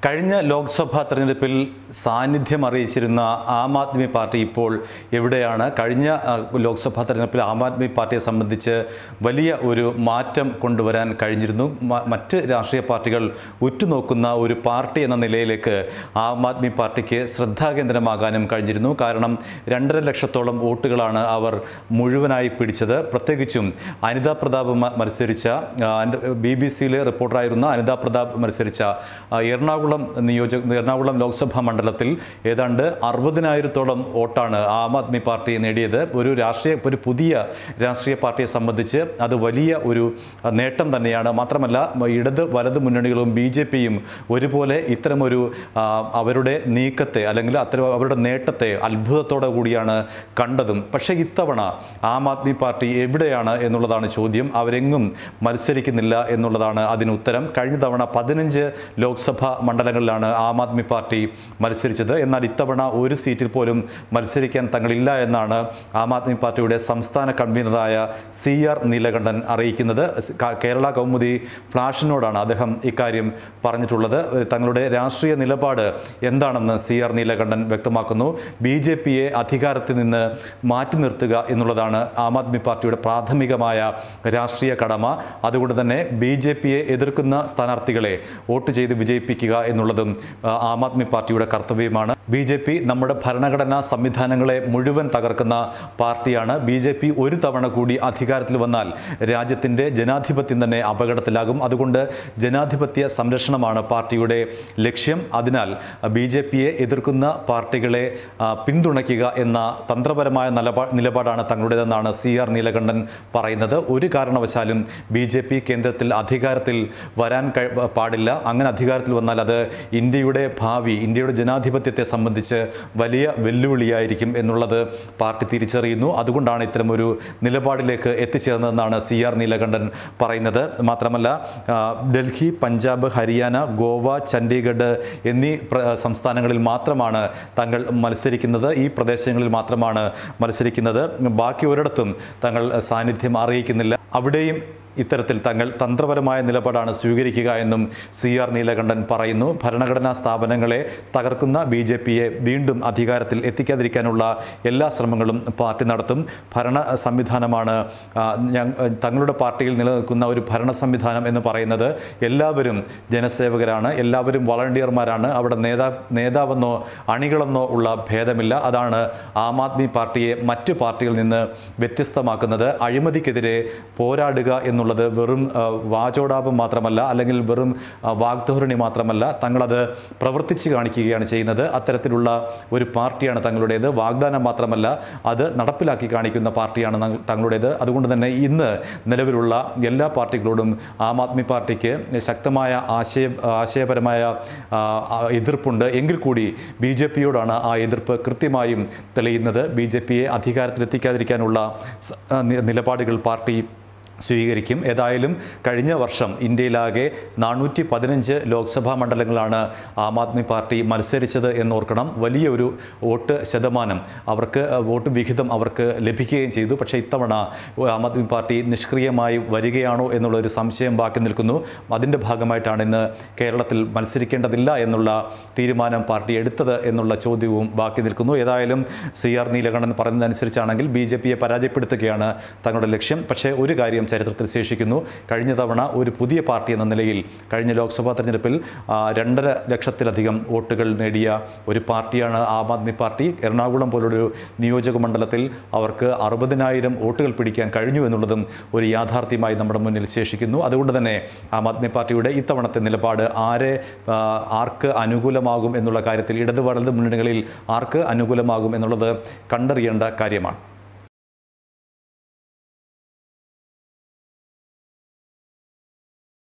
കഴിഞ്ഞ ലോക്സഭാ തെരഞ്ഞെടുപ്പിൽ സാന്നിധ്യം അറിയിച്ചിരുന്ന ആം ആദ്മി പാർട്ടി ഇപ്പോൾ എവിടെയാണ് കഴിഞ്ഞ ആ, ലോക്സഭാ തെരഞ്ഞെടുപ്പിൽ ആം ആദ്മി പാർട്ടിയെ സംബന്ധിച്ച് വലിയ ഒരു മാറ്റം കൊണ്ടുവരാൻ കഴിഞ്ഞിരുന്നു മ- മറ്റ് രാഷ്ട്രീയ പാർട്ടികൾ ഉറ്റുനോക്കുന്ന ഒരു പാർട്ടി എന്ന നിലയിലേക്ക് ആം ആദ്മി പാർട്ടിക്ക് ശ്രദ്ധാകേന്ദ്രമാകാനും കഴിഞ്ഞിരുന്നു കാരണം രണ്ടര ലക്ഷത്തോളം വോട്ടുകളാണ് അവർ മുഴുവനായി പിടിച്ചത് പ്രത്യേകിച്ചും അനിത പ്രതാപ് മ- മത്സരിച്ച ബി ബി സിയിലെ റിപ്പോർട്ടറായിരുന്ന അനിത പ്രതാപ് മത്സരിച്ച ആ, എറണാകുളം നിയോജക എറണാകുളം ലോക്സഭാ മണ്ഡലത്തിൽ ഏതാണ്ട് അറുപതിനായിരത്തോളം വോട്ടാണ് ആം ആദ്മി പാർട്ടി നേടിയത് ഒരു രാഷ്ട്രീയ ഒരു പുതിയ രാഷ്ട്രീയ പാർട്ടിയെ സംബന്ധിച്ച് അത് വലിയ ഒരു ആ, നേട്ടം തന്നെയാണ് മാത്രമല്ല മ- ഇടത് വലത് മുന്നണികളും ബി ജെ പിയും ഒരുപോലെ ഇത്തരമൊരു ആ, അവരുടെ നീക്കത്തെ അല്ലെങ്കിൽ അത്തരം അവരുടെ നേട്ടത്തെ അത്ഭുതത്തോടെ കൂടിയാണ് കണ്ടതും പക്ഷേ ഇത്തവണ ആം ആദ്മി പാർട്ടി എവിടെയാണ് എന്നുള്ളതാണ് ചോദ്യം അവരെങ്ങും മത്സരിക്കുന്നില്ല എന്നുള്ളതാണ് അതിന് ഉത്തരം കഴിഞ്ഞ തവണ പതിനഞ്ച് ലോക്സഭാ മണ്ഡലങ്ങളിലാണ് ആം ആദ്മി പാർട്ടി മത്സരിച്ചത് എന്നാൽ ഇത്തവണ ഒരു സീറ്റിൽ പോലും മത്സരിക്കാൻ തങ്ങളില്ല എന്നാണ് ആം ആദ്മി പാർട്ടിയുടെ സംസ്ഥാന കൺവീനറായ സി ആർ നീലകണ്ഠൻ അറിയിക്കുന്നത് ക- കേരള കൗമുദി ഫ്ലാഷിനോടാണ് അദ്ദേഹം ഇക്കാര്യം പറഞ്ഞിട്ടുള്ളത് തങ്ങളുടെ രാഷ്ട്രീയ നിലപാട് എന്താണെന്ന് സി ആർ നീലകണ്ഠൻ വ്യക്തമാക്കുന്നു ബി ജെ പിയെ അധികാരത്തിൽ നിന്ന് മാറ്റി നിർത്തുക എന്നുള്ളതാണ് ആം ആദ്മി പാർട്ടിയുടെ പ്രാഥമികമായ രാഷ്ട്രീയ കടമ അതുകൊണ്ട് തന്നെ ബി ജെ പിയെ എതിർക്കുന്ന സ്ഥാനാർത്ഥികളെ വോട്ട് ചെയ്ത് വിജയിപ്പിക്കുക എന്നുള്ളതും ആ, ആം ആദ്മി പാർട്ടിയുടെ കർത്തവ്യമാണ് ബി ജെ പി നമ്മുടെ ഭരണഘടനാ സംവിധാനങ്ങളെ മുഴുവൻ തകർക്കുന്ന പാർട്ടിയാണ് ബി ജെ പി ഒരു തവണ കൂടി അധികാരത്തിൽ വന്നാൽ രാജ്യത്തിൻ്റെ ജനാധിപത്യം തന്നെ അപകടത്തിലാകും അതുകൊണ്ട് ജനാധിപത്യ സംരക്ഷണമാണ് പാർട്ടിയുടെ ലക്ഷ്യം അതിനാൽ ബി ജെ പിയെ എതിർക്കുന്ന പാർട്ടികളെ ആ, പിന്തുണയ്ക്കുക എന്ന തന്ത്രപരമായ നിലപാ നിലപാടാണ് തങ്ങളുടേതെന്നാണ് സി ആർ നീലകണ്ഠൻ പറയുന്നത് ഒരു കാരണവശാലും ബി ജെ പി കേന്ദ്രത്തിൽ അധികാരത്തിൽ വരാൻ കഴി- പാടില്ല അങ്ങനെ അധികാരത്തിൽ വന്നാൽ അത് ഇന്ത്യയുടെ ഭാവി ഇന്ത്യയുടെ ജനാധിപത്യത്തെ സംബന്ധിച്ച് വലിയ വെല്ലുവിളിയായിരിക്കും എന്നുള്ളത് പാർട്ടി തിരിച്ചറിയുന്നു അതുകൊണ്ടാണ് ഇത്തരമൊരു നിലപാടിലേക്ക് എത്തിച്ചേർന്നതെന്നാണ് സി ആർ നീലകണ്ഠൻ പറയുന്നത് മാത്രമല്ല ആ, ഡൽഹി പഞ്ചാബ് ഹരിയാന ഗോവ ചണ്ഡീഗഡ് എന്നീ പ്ര- സംസ്ഥാനങ്ങളിൽ മാത്രമാണ് തങ്ങൾ മത്സരിക്കുന്നത് ഈ പ്രദേശങ്ങളിൽ മാത്രമാണ് മത്സരിക്കുന്നത് ബാക്കി ഒരിടത്തും തങ്ങൾ സാന്നിധ്യം അറിയിക്കുന്നില്ല അവിടെയും ഇത്തരത്തിൽ തങ്ങൾ തന്ത്രപരമായ നിലപാടാണ് സ്വീകരിക്കുക എന്നും സി ആർ നീലകണ്ഠൻ പറയുന്നു ഭരണഘടനാ സ്ഥാപനങ്ങളെ തകർക്കുന്ന ബി ജെ പിയെ വീണ്ടും അധികാരത്തിൽ എത്തിക്കാതിരിക്കാനുള്ള എല്ലാ ശ്രമങ്ങളും പാർട്ടി നടത്തും ഭരണ സംവിധാനമാണ് ആ, ഞ- തങ്ങളുടെ പാർട്ടിയിൽ നിലനിൽക്കുന്ന ഒരു ഭരണ സംവിധാനം എന്ന് പറയുന്നത് എല്ലാവരും ജനസേവകരാണ് എല്ലാവരും വളണ്ടിയർമാരാണ് അവിടെ നേതാ നേതാവെന്നോ അണികളെന്നോ ഉള്ള ഭേദമില്ല അതാണ് ആം ആദ്മി പാർട്ടിയെ മറ്റു പാർട്ടികളിൽ നിന്ന് വ്യത്യസ്തമാക്കുന്നത് അഴിമതിക്കെതിരെ പോരാടുക എന്നുള്ളത് വെറും ആ, വാചോടാപം മാത്രമല്ല അല്ലെങ്കിൽ വെറും ആ, വാഗ്ധോരണി മാത്രമല്ല തങ്ങളത് പ്രവർത്തിച്ച് കാണിക്കുകയാണ് ചെയ്യുന്നത് അത്തരത്തിലുള്ള ഒരു പാർട്ടിയാണ് തങ്ങളുടേത് വാഗ്ദാനം മാത്രമല്ല അത് നടപ്പിലാക്കി കാണിക്കുന്ന പാർട്ടിയാണ് നങ്ങൾ- തങ്ങളുടേത് അതുകൊണ്ട് തന്നെ ഇന്ന് നിലവിലുള്ള എല്ലാ പാർട്ടികളോടും ആം ആദ്മി പാർട്ടിക്ക് ശക്തമായ ആശയ ആശയപരമായ ആ, ആ, എതിർപ്പുണ്ട് എങ്കിൽ കൂടി ബി ജെ പിയോടാണ് ആ എതിർപ്പ് കൃത്യമായും തെളിയുന്നത് ബി ജെ പിയെ അധികാരത്തിലെത്തിക്കാതിരിക്കാനുള്ള സ- ആ, നി- നിലപാടുകൾ പാർട്ടി സ്വീകരിക്കും ഏതായാലും കഴിഞ്ഞ വർഷം ഇന്ത്യയിലാകെ നാനൂറ്റി പതിനഞ്ച് ലോക്സഭാ മണ്ഡലങ്ങളാണ് ആം ആദ്മി പാർട്ടി മത്സരിച്ചത് എന്നോർക്കണം വലിയൊരു വോട്ട് ശതമാനം അവർക്ക് അഹ്, വോട്ട് വിഹിതം അവർക്ക് ലഭിക്കുകയും ചെയ്തു പക്ഷേ ഇത്തവണ ആം ആദ്മി പാർട്ടി നിഷ്ക്രിയമായി വരികയാണോ എന്നുള്ളൊരു സംശയം ബാക്കി നിൽക്കുന്നു അതിൻ്റെ ഭാഗമായിട്ടാണ് ഇന്ന് കേരളത്തിൽ മത്സരിക്കേണ്ടതില്ല എന്നുള്ള തീരുമാനം പാർട്ടി എടുത്തത് എന്നുള്ള ചോദ്യവും ബാക്കി നിൽക്കുന്നു ഏതായാലും സി ആർ നീലകണ്ഠൻ പറഞ്ഞതനുസരിച്ചാണെങ്കിൽ ബി ജെ പിയെ പരാജയപ്പെടുത്തുകയാണ് തങ്ങളുടെ ലക്ഷ്യം പക്ഷേ ഒരു കാര്യം ചരിത്രത്തിൽ ശേഷിക്കുന്നു കഴിഞ്ഞ തവണ ഒരു പുതിയ പാർട്ടി എന്ന നിലയിൽ കഴിഞ്ഞ ലോക്സഭാ തെരഞ്ഞെടുപ്പിൽ ആ, രണ്ടര ലക്ഷത്തിലധികം വോട്ടുകൾ നേടിയ ഒരു പാർട്ടിയാണ് ആം ആദ്മി പാർട്ടി എറണാകുളം പോലൊരു നിയോജക മണ്ഡലത്തിൽ അവർക്ക് അറുപതിനായിരം വോട്ടുകൾ പിടിക്കാൻ കഴിഞ്ഞു എന്നുള്ളതും ഒരു യാഥാർത്ഥ്യമായി നമ്മുടെ മുന്നിൽ ശേഷിക്കുന്നു അതുകൊണ്ട് തന്നെ ആം ആദ്മി പാർട്ടിയുടെ ഇത്തവണത്തെ നിലപാട് ആരെ ആ, ആർക്ക് അനുകൂലമാകും എന്നുള്ള കാര്യത്തിൽ ഇടത് വലത് മുന്നണികളിൽ ആർക്ക് അനുകൂലമാകും എന്നുള്ളത് കണ്ടറിയേണ്ട കാര്യമാണ്